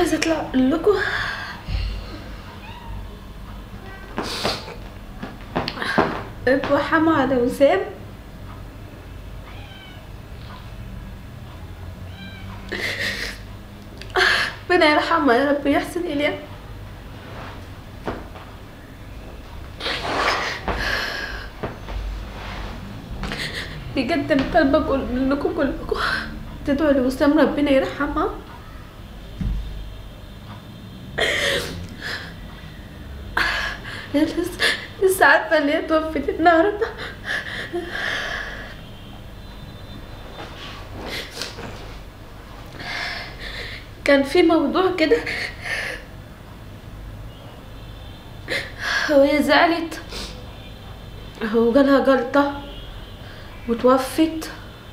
عايزه اطلع اقول لكم اتوحموا على وسام ربنا يرحمها يا رب يحسن اليها بجد انا طالبه كل منكم كلكم تدعوا لوسام ربنا يرحمها لسه لسه عارفه اللي هي توفت النهارده كان في موضوع كده وهي زعلت هو جالها جلطة وتوفت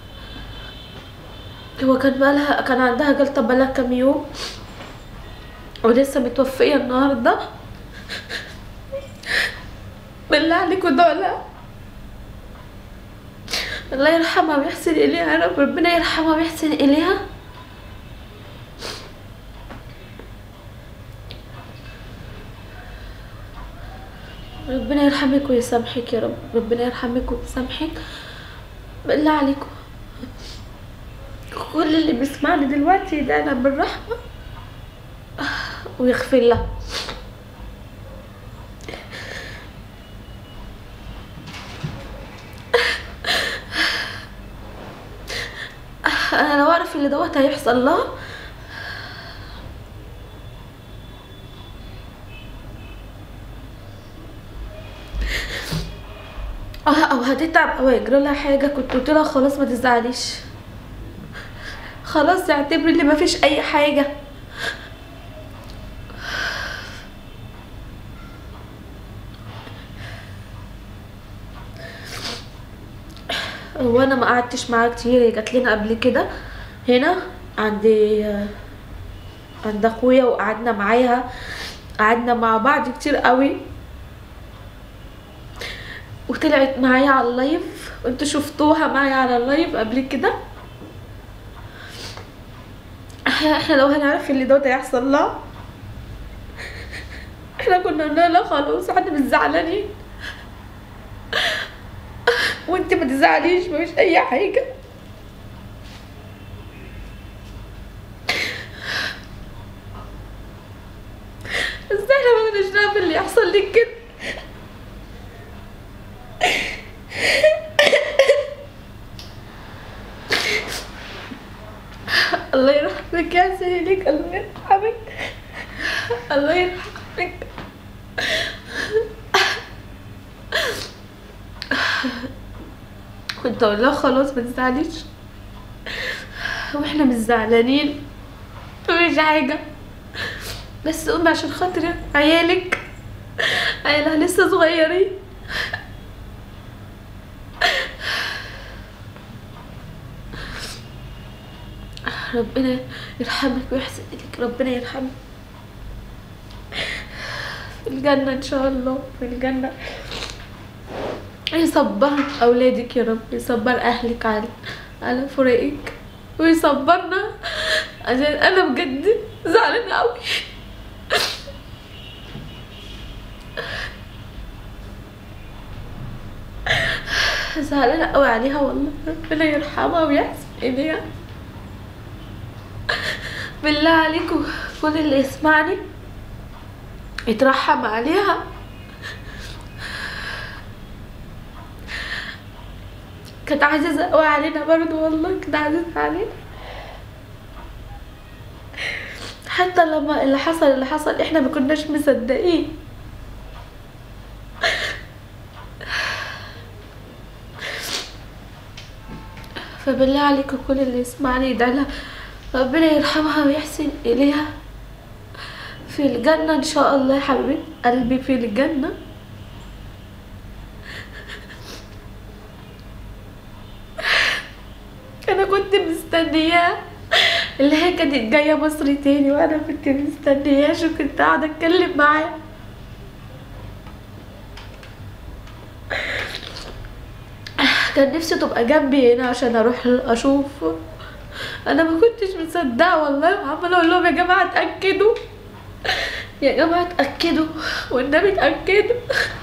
هو كان بقالها كان عندها جلطة بقالها كام يوم ولسه متوفية النهاردة بالله عليكوا دول الله يرحمها ويحسن إليها يا رب ربنا يرحمها ويحسن إليها ربنا يرحمك ويسامحك يا رب ربنا يرحمك ويسامحك بالله عليكم كل اللي بيسمعني دلوقتي يدعنا بالرحمة ويغفر له انا لو اعرف اللي دوت هيحصل لها اه او هتتعب او هيجرى لها حاجه كنت قلت لها خلاص ما تزعليش خلاص اعتبري ان مفيش اي حاجه هو انا ما قعدتش معاها كتير هي جات لنا قبل كده هنا عند عند اخويا وقعدنا معاها قعدنا مع بعض كتير قوي وطلعت معايا على اللايف وانتوا شفتوها معايا على اللايف قبل كده احنا احنا لو هنعرف اللي دوت هيحصل لها احنا كنا قلنا لها خلاص احنا مش زعلانين وانت ما تزعليش مفيش اي حاجه بس احنا ما كناش نعرف اللي يحصل لك كده الله يرحمك يا سيدك الله يرحمك الله يرحمك كنت اقول لها خلاص ما تزعليش واحنا مش زعلانين مفيش حاجه بس قومي عشان خاطر عيالك عيالها لسه صغيرين ربنا يرحمك ويحسن إليك ربنا يرحمك في الجنة إن شاء الله في الجنة يصبر أولادك يا رب يصبر أهلك على على فراقك ويصبرنا عشان أنا بجد زعلانة أوي زعلانة أوي عليها والله ربنا يرحمها ويحسن إليها بالله عليكم كل اللي يسمعني يترحم عليها كانت عزيزة قوي علينا برضو والله كانت عزيزة علينا حتى لما اللي حصل اللي حصل احنا ما كناش مصدقين فبالله عليكم كل اللي يسمعني يدعي لها ربنا يرحمها ويحسن إليها في الجنة إن شاء الله يا حبيبي قلبي في الجنة أنا كنت مستنياه اللي هي كانت جاية مصر تاني وأنا كنت مستنياه شو كنت قاعدة أتكلم معاه كان نفسي تبقى جنبي هنا عشان أروح أشوف انا ما كنتش مصدقه والله وعماله اقول لهم يا جماعه اتاكدوا يا جماعه اتاكدوا والنبي اتاكدوا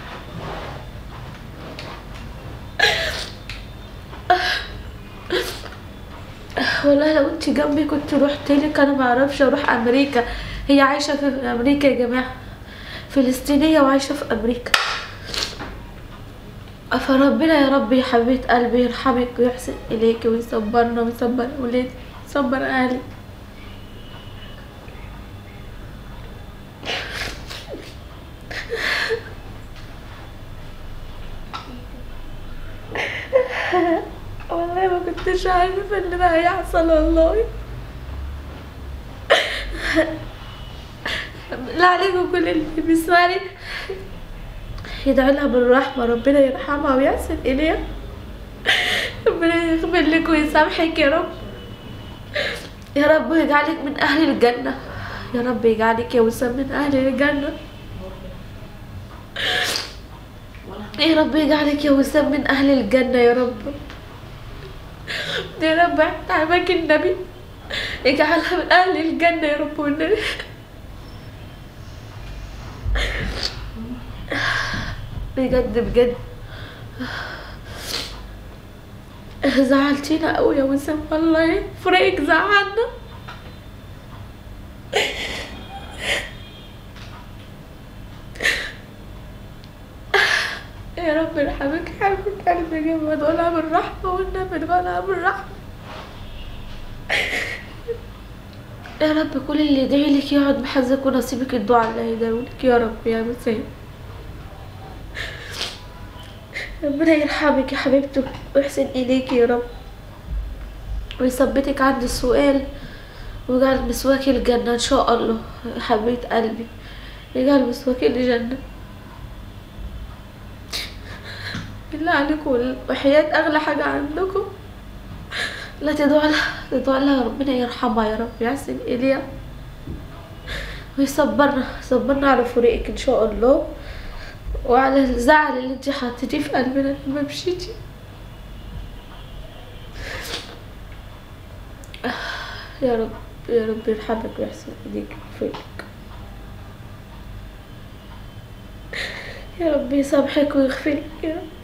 والله لو انت جنبي كنت رحت لك انا ما اعرفش اروح امريكا هي عايشه في امريكا يا جماعه فلسطينيه وعايشه في امريكا فربنا يا رب يا حبيبه قلبي يرحمك ويحسن اليك ويصبرنا ويصبر اولادي يصبر اهلي والله ما كنتش عارفه ان ده هيحصل والله لا عليكم كل اللي بيسمعني يدعي لها بالرحمة ربنا يرحمها ويحسن إليها ربنا يغفر لك ويسامحك يا رب يا رب ويجعلك من أهل الجنة يا رب يجعلك يا وسام من أهل الجنة يا رب يجعلك يا وسام من أهل الجنة يا رب يا رب تعبك النبي يجعلها من أهل الجنة يا رب والنبي بجد بجد زعلتينا قوي يا وسام والله فريق زعلنا يا رب يرحمك حبيبة قلبي جنب ادعولها بالرحمة والنبي ادعولها بالرحمة يا رب كل اللي يدعي لك يقعد محزك ونصيبك الدعاء اللي هيدعولك يا رب يا وسام ربنا يرحمك يا حبيبتي ويحسن إليك يا رب ويثبتك عند السؤال ويجعل مسواك الجنة إن شاء الله يا حبيبة قلبي يجعل مسواك الجنة بالله عليكم وحياة أغلى حاجة عندكم لا تدعوا لها تدعوا لها ربنا يرحمها يا رب يحسن إليها ويصبرنا صبرنا على فراقك إن شاء الله وعلى الزعل اللي انت حطيتيه في قلبنا لما مشيتي يا رب يا رب يرحمك ويحسن ايديك ويغفرلك يا رب يسامحك ويغفرلك يا رب